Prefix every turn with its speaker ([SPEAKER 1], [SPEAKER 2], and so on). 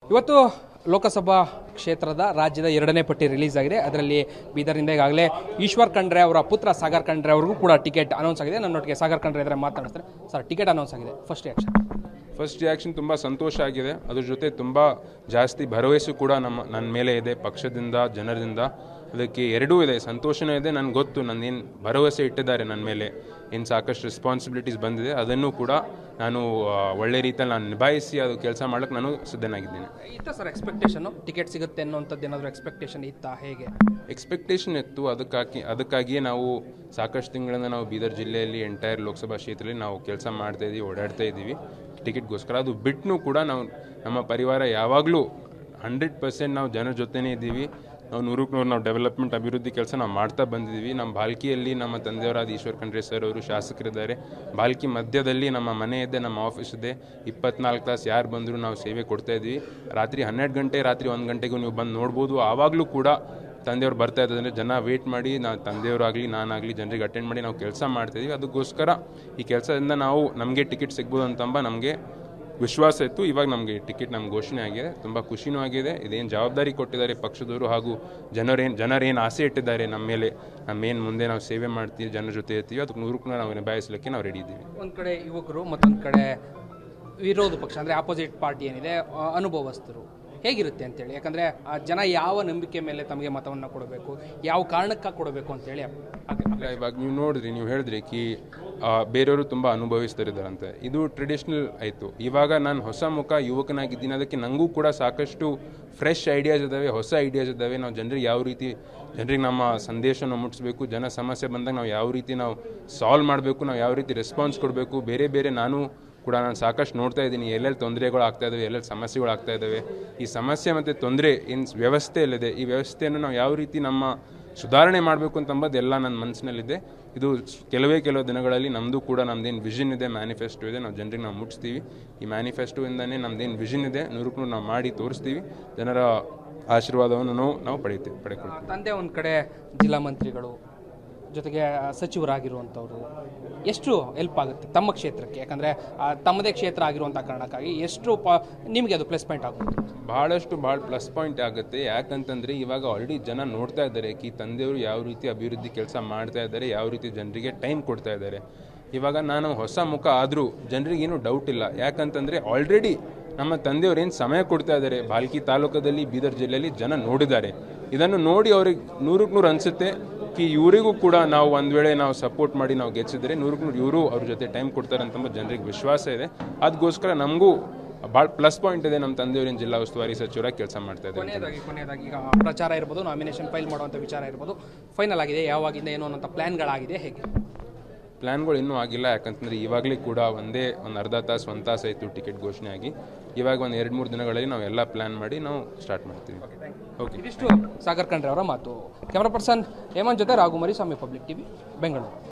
[SPEAKER 1] ಇವತ್ತು ಲೋಕಸಭಾ ಕ್ಷೇತ್ರದ ರಾಜ್ಯದ ಎರಡನೇ ಪಟ್ಟಿ ರಿಲೀಸ್ ಆಗಿದೆ ಅದರಲ್ಲಿ ಬೀದರ್ನಿಂದ ಈಗಾಗಲೇ ಈಶ್ವರ್ ಖಂಡ್ರೆ ಅವರ ಪುತ್ರ ಸಾಗರ್ ಖಂಡ್ರೆ ಅವರಿಗೂ ಕೂಡ ಟಿಕೆಟ್ ಅನೌನ್ಸ್ ಆಗಿದೆ ನನ್ನೊಟ್ಟಿಗೆ ಸಾಗರ್ ಖಂಡ್ರೆ ಇದ್ರೆ ಮಾತಾಡ್ತಾರೆ ಸರ್ ಟಿಕೆಟ್ ಅನೌನ್ಸ್ ಆಗಿದೆ ಫಸ್ಟ್ ರಿಯಾಕ್ಷನ್
[SPEAKER 2] ಫಸ್ಟ್ ರಿಯಾಕ್ಷನ್ ತುಂಬ ಸಂತೋಷ ಆಗಿದೆ ಅದ್ರ ಜೊತೆ ತುಂಬ ಜಾಸ್ತಿ ಭರವಸೆ ಕೂಡ ನಮ್ಮ ನನ್ನ ಮೇಲೆ ಇದೆ ಪಕ್ಷದಿಂದ ಜನರಿಂದ ಅದಕ್ಕೆ ಎರಡೂ ಇದೆ ಸಂತೋಷನೂ ಇದೆ ನನಗೆ ಗೊತ್ತು ನನ್ನೇನು ಭರವಸೆ ಇಟ್ಟಿದ್ದಾರೆ ನನ್ನ ಮೇಲೆ ಏನು ಸಾಕಷ್ಟು ರೆಸ್ಪಾನ್ಸಿಬಿಲಿಟೀಸ್ ಬಂದಿದೆ ಅದನ್ನು ಕೂಡ ನಾನು ಆ, ಒಳ್ಳೆ ರೀತಿಯಲ್ಲಿ ನಾನು ನಿಭಾಯಿಸಿ ಅದು ಕೆಲಸ ಮಾಡೋಕ್ಕೆ ನಾನು ಸಿದ್ಧನಾಗಿದ್ದೀನಿ
[SPEAKER 1] ಇತ್ತ ಸರ್ ಎಕ್ಸ್ಪೆಕ್ಟೇಷನು ಟಿಕೆಟ್ ಸಿಗುತ್ತೆ ಅನ್ನೋಂಥದ್ದು ಏನಾದರೂ ಎಕ್ಸ್ಪೆಕ್ಟೇಷನ್ ಇತ್ತಾ ಹೇಗೆ
[SPEAKER 2] ಎಕ್ಸ್ಪೆಕ್ಟೇಷನ್ ಇತ್ತು ಅದಕ್ಕಾಗಿ ಅದಕ್ಕಾಗಿಯೇ ನಾವು ಸಾಕಷ್ಟು ತಿಂಗಳಿಂದ ನಾವು ಬೀದರ್ ಜಿಲ್ಲೆಯಲ್ಲಿ ಎಂಟೈರ್ ಲೋಕಸಭಾ ಕ್ಷೇತ್ರದಲ್ಲಿ ನಾವು ಕೆಲಸ ಮಾಡ್ತಾ ಇದ್ದೀವಿ ಓಡಾಡ್ತಾ ಇದ್ದೀವಿ ಟಿಕೆಟ್ಗೋಸ್ಕರ ಅದು ಬಿಟ್ಟು ಕೂಡ ನಾವು ನಮ್ಮ ಪರಿವಾರ ಯಾವಾಗಲೂ ಹಂಡ್ರೆಡ್ ಪರ್ಸೆಂಟ್ ನಾವು ಜನರ ಜೊತೆನೇ ಇದ್ದೀವಿ ನಾವು ನೂರಕ್ಕೆ ನೂರು ನಾವು ಡೆವಲಪ್ಮೆಂಟ್ ಅಭಿವೃದ್ಧಿ ಕೆಲಸ ನಾವು ಮಾಡ್ತಾ ಬಂದಿದ್ದೀವಿ ನಮ್ಮ ಬಾಲ್ಕಿಯಲ್ಲಿ ನಮ್ಮ ತಂದೆಯವರಾದ ಈಶ್ವರ್ ಖಂಡ್ರೆ ಸರ್ ಅವರು ಶಾಸಕರಿದ್ದಾರೆ ಬಾಲ್ಕಿ ಮಧ್ಯದಲ್ಲಿ ನಮ್ಮ ಮನೆ ಇದೆ ನಮ್ಮ ಆಫೀಸ್ ಇದೆ ಇಪ್ಪತ್ನಾಲ್ಕು ತಾಸು ಯಾರು ಬಂದರೂ ನಾವು ಸೇವೆ ಕೊಡ್ತಾ ಇದ್ದೀವಿ ರಾತ್ರಿ ಹನ್ನೆರಡು ಗಂಟೆ ರಾತ್ರಿ ಒಂದು ಗಂಟೆಗೂ ನೀವು ಬಂದು ನೋಡ್ಬೋದು ಆವಾಗಲೂ ಕೂಡ ತಂದೆಯವ್ರು ಬರ್ತಾ ಇದ್ದಾರೆ ಜನ ವೇಟ್ ಮಾಡಿ ನಾವು ತಂದೆಯವರಾಗಲಿ ನಾನಾಗಲಿ ಜನರಿಗೆ ಅಟೆಂಡ್ ಮಾಡಿ ನಾವು ಕೆಲಸ ಮಾಡ್ತಿದ್ದೀವಿ ಅದಕ್ಕೋಸ್ಕರ ಈ ಕೆಲಸದಿಂದ ನಾವು ನಮಗೆ ಟಿಕೆಟ್ ಸಿಗ್ಬೋದು ಅಂತಂಬ ನಮಗೆ ವಿಶ್ವಾಸ ಇತ್ತು ಇವಾಗ ನಮಗೆ ಟಿಕೆಟ್ ನಮ್ಗೆ ಘೋಷಣೆ ಆಗಿದೆ ತುಂಬ ಖುಷಿನೂ ಆಗಿದೆ ಇದೇನು ಜವಾಬ್ದಾರಿ ಕೊಟ್ಟಿದ್ದಾರೆ ಪಕ್ಷದವರು ಹಾಗೂ ಜನರೇನು ಜನರೇನು ಆಸೆ ಇಟ್ಟಿದ್ದಾರೆ ನಮ್ಮ ಮೇಲೆ ನಮ್ಮೇನು ಮುಂದೆ ನಾವು ಸೇವೆ ಮಾಡ್ತೀವಿ ಜನರ ಜೊತೆ ಇರ್ತೀವಿ ಅದಕ್ಕೆ ನೂರಕ್ಕೂ ನಾವು ನಿಭಾಯಿಸಲಿಕ್ಕೆ ನಾವು ರೆಡಿ ಇದ್ದೀವಿ
[SPEAKER 1] ಒಂದು ಕಡೆ ಯುವಕರು ಮತ್ತೊಂದು ಕಡೆ ವಿರೋಧ ಪಕ್ಷ ಅಂದರೆ ಆಪೋಸಿಟ್ ಪಾರ್ಟಿ ಏನಿದೆ ಆ, ಅನುಭವಸ್ಥರು ಹೇಗಿರುತ್ತೆ ಅಂತೇಳಿ ಯಾಕಂದರೆ ಜನ ಯಾವ ನಂಬಿಕೆ ಮೇಲೆ ತಮಗೆ ಮತವನ್ನು ಕೊಡಬೇಕು ಯಾವ ಕಾರಣಕ್ಕಾಗಿ ಕೊಡಬೇಕು ಅಂತೇಳಿ ಹಾಗೆ
[SPEAKER 2] ಇಲ್ಲ ಇವಾಗ ನೀವು ನೋಡಿದ್ರಿ ನೀವು ಹೇಳಿದ್ರಿ ಕಿ ಆ, ಬೇರೆಯವರು ತುಂಬ ಅನುಭವಿಸ್ತಿದ್ದಾರಂತೆ ಇದು ಟ್ರೆಡಿಷ್ನಲ್ ಆಯಿತು ಇವಾಗ ನಾನು ಹೊಸ ಮುಖ ಯುವಕನಾಗಿದ್ದೀನಿ ಅದಕ್ಕೆ ನನಗೂ ಕೂಡ ಸಾಕಷ್ಟು ಫ್ರೆಶ್ ಐಡಿಯಾಸ್ ಇದ್ದಾವೆ ಹೊಸ ಐಡಿಯಾಸ್ ಇದ್ದಾವೆ ನಾವು ಜನರಿಗೆ ಯಾವ ರೀತಿ ಜನರಿಗೆ ನಮ್ಮ ಸಂದೇಶನ ಮುಟ್ಟಿಸ್ಬೇಕು ಜನ ಸಮಸ್ಯೆ ಬಂದಾಗ ನಾವು ಯಾವ ರೀತಿ ನಾವು ಸಾಲ್ವ್ ಮಾಡಬೇಕು ನಾವು ಯಾವ ರೀತಿ ರೆಸ್ಪಾನ್ಸ್ ಕೊಡಬೇಕು ಬೇರೆ ಬೇರೆ ನಾನು ಕೂಡ ನಾನು ಸಾಕಷ್ಟು ನೋಡ್ತಾ ಇದ್ದೀನಿ ಎಲ್ಲೆಲ್ಲಿ ತೊಂದರೆಗಳು ಆಗ್ತಾ ಇದ್ದಾವೆ ಎಲ್ಲೆಲ್ಲಿ ಸಮಸ್ಯೆಗಳು ಆಗ್ತಾ ಇದ್ದಾವೆ ಈ ಸಮಸ್ಯೆ ಮತ್ತು ತೊಂದರೆ ಏನು ವ್ಯವಸ್ಥೆಯಲ್ಲಿದೆ ಈ ವ್ಯವಸ್ಥೆಯನ್ನು ನಾವು ಯಾವ ರೀತಿ ನಮ್ಮ ಸುಧಾರಣೆ ಮಾಡಬೇಕು ಅಂತಂಬುದು ಎಲ್ಲ ನನ್ನ ಮನಸ್ಸಿನಲ್ಲಿದೆ ಇದು ಸ್- ಕೆಲವೇ ಕೆಲವು ದಿನಗಳಲ್ಲಿ ನಮ್ಮದು ಕೂಡ ನಮ್ದೇನು ವಿಷನ್ ಇದೆ ಮ್ಯಾನಿಫೆಸ್ಟೋ ಇದೆ ನಾವು ಜನರಿಗೆ ನಾವು ಮುಟ್ಟಿಸ್ತೀವಿ ಈ ಮ್ಯಾನಿಫೆಸ್ಟೋಯಿಂದನೇ ನಮ್ದೇನು ವಿಷನ್ ಇದೆ ನೂರಕ್ಕೂ ನೂರು ನಾವು ಮಾಡಿ ತೋರಿಸ್ತೀವಿ ಜನರ ಆಶೀರ್ವಾದವನ್ನು ನಾವು ನಾವು ಪಡೀತೀವಿ ಪಡೆಕೊಳ್ತೀವಿ
[SPEAKER 1] ತಂದೆ ಒಂದು ಕಡೆ ಜಿಲ್ಲಾ ಮಂತ್ರಿಗಳು ಜೊತೆಗೆ ಸಚಿವರಾಗಿರುವಂಥವ್ರು ಎಷ್ಟು ಹೆಲ್ಪ್ ಆಗುತ್ತೆ ತಮ್ಮ ಕ್ಷೇತ್ರಕ್ಕೆ ಯಾಕಂದರೆ ತಮ್ಮದೇ ಕ್ಷೇತ್ರ ಆಗಿರುವಂಥ ಕಾರಣಕ್ಕಾಗಿ ಎಷ್ಟು ಪ ನಿಮಗೆ ಅದು ಪ್ಲಸ್ ಪಾಯಿಂಟ್ ಆಗ್ಬೋದು
[SPEAKER 2] ಬಹಳಷ್ಟು ಭಾಳ ಪ್ಲಸ್ ಪಾಯಿಂಟ್ ಆಗುತ್ತೆ ಯಾಕಂತಂದರೆ ಇವಾಗ ಆಲ್ರೆಡಿ ಜನ ನೋಡ್ತಾ ಇದ್ದಾರೆ ಕಿ ತಂದೆಯವರು ಯಾವ ರೀತಿ ಅಭಿವೃದ್ಧಿ ಕೆಲಸ ಮಾಡ್ತಾ ಇದ್ದಾರೆ ಯಾವ ರೀತಿ ಜನರಿಗೆ ಟೈಮ್ ಕೊಡ್ತಾ ಇದ್ದಾರೆ ಇವಾಗ ನಾನು ಹೊಸ ಮುಖ ಆದರೂ ಜನರಿಗೇನು ಡೌಟ್ ಇಲ್ಲ ಯಾಕಂತಂದರೆ ಆಲ್ರೆಡಿ ನಮ್ಮ ತಂದೆಯವರು ಏನು ಸಮಯ ಕೊಡ್ತಾ ಇದ್ದಾರೆ ಬಾಲ್ಕಿ ತಾಲೂಕದಲ್ಲಿ ಬೀದರ್ ಜಿಲ್ಲೆಯಲ್ಲಿ ಜನ ನೋಡಿದ್ದಾರೆ ಇದನ್ನು ನೋಡಿ ಅವ್ರಿಗೆ ನೂರಕ್ಕೆ ನೂರು ಅನಿಸುತ್ತೆ ಕಿ ಇವರಿಗೂ ಕೂಡ ನಾವು ಒಂದು ವೇಳೆ ನಾವು ಸಪೋರ್ಟ್ ಮಾಡಿ ನಾವು ಗೆಲ್ಲಿಸಿದ್ರೆ ನೂರಕ್ಕೆ ನೂರು ಇವರು ಅವ್ರ ಜೊತೆ ಟೈಮ್ ಕೊಡ್ತಾರೆ ಅಂತ ಜನರಿಗೆ ವಿಶ್ವಾಸ ಇದೆ ಅದಕ್ಕೋಸ್ಕರ ನಮಗೂ ಭಾಳ ಪ್ಲಸ್ ಪಾಯಿಂಟ್ ಇದೆ ನಮ್ಮ ತಂದೆಯವರಿನ ಜಿಲ್ಲಾ ಉಸ್ತುವಾರಿ ಸಚಿವರಾಗಿ ಕೆಲಸ ಮಾಡ್ತಾ ಇದ್ದಾರೆ
[SPEAKER 1] ಕೊನೆಯದಾಗಿ ಕೊನೆಯದಾಗಿ ಈಗ ಪ್ರಚಾರ ಇರ್ಬೋದು ನಾಮಿನೇಷನ್ ಫೈಲ್ ಮಾಡುವಂಥ ವಿಚಾರ ಇರ್ಬೋದು ಫೈನಲ್ ಆಗಿದೆ ಯಾವಾಗಿಂದ ಏನು ಅನ್ನೋಂಥ ಪ್ಲ್ಯಾನ್ಗಳಾಗಿದೆ ಹೇಗೆ
[SPEAKER 2] ಪ್ಲ್ಯಾನ್ಗಳು ಇನ್ನೂ ಆಗಿಲ್ಲ ಯಾಕಂತಂದ್ರೆ ಇವಾಗಲೇ ಕೂಡ ಒಂದೇ ಒಂದು ಅರ್ಧ ತಾಸು ಒಂದು ತಾಸು ಆಯಿತು ಟಿಕೆಟ್ ಘೋಷಣೆ ಆಗಿ ಇವಾಗ ಒಂದು ಎರಡು ಮೂರು ದಿನಗಳಲ್ಲಿ ನಾವು ಎಲ್ಲ ಪ್ಲ್ಯಾನ್ ಮಾಡಿ ನಾವು ಸ್ಟಾರ್ಟ್ ಮಾಡ್ತೀವಿ ಓಕೆ
[SPEAKER 1] ಇದಿಷ್ಟು ಸಾಗರ್ ಖಂಡ್ರೆ ಅವರ ಮಾತು ಕ್ಯಾಮ್ರಾ ಪರ್ಸನ್ ಹೇಮಂತ್ ಜೊತೆ ರಾಘು ಮರಿಸ್ವಾಮಿ ಪಬ್ಲಿಕ್ ಟಿವಿ ಬೆಂಗಳೂರು